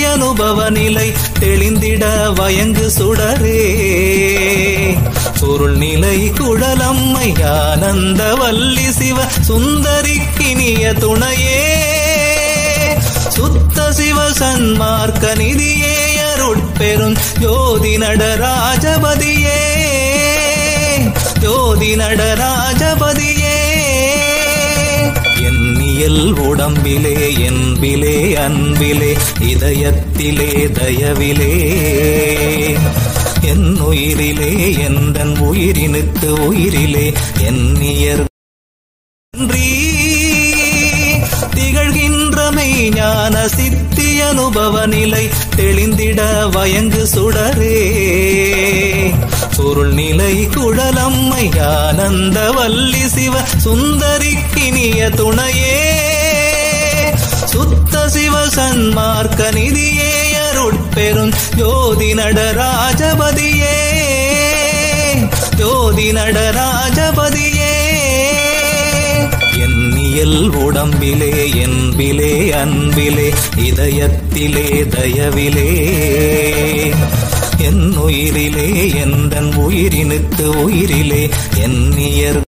அனுபவ நிலை தெளிந்திட வயங்கு சுடரே பொருள் நிலை குழலம்மை ஆனந்த வள்ளி சிவ சுந்தரிக்கினிய துணையே சுத்த சிவ சன்மார்க்க நிதியே அருட்பெரும் ஜோதி நடராஜபதியே ஜோதி நடராஜபதியே எண்ணியல் உடம்பிலே என்பிலே அன்பிலே இதயத்திலே தயவிலே என் உயிரிலே எந்தன் உயிரினுக்கு உயிரிலே எண்ணியர் நன்றி திகழ்கின்ற மெய்ஞான சித்தி அனுபவ நிலை தெளிந்திட வயங்கு சுடரே பொருள் நிலை குழலம்மை ஆனந்த வள்ளி சிவ சுந்தரிக்கினிய துணையே சுத்த சிவ சன்மார்க்க நிதியே அருட்பெரும் ஜோதி நடராஜபதியே ஜோதி நடராஜபதியே எண்ணியல் உடம்பிலே என்பிலே அன்பிலே இதயத்திலே தயவிலே என் உயிரிலே எந்தன் உயிரினுக்கு உயிரிலே எண்ணியர்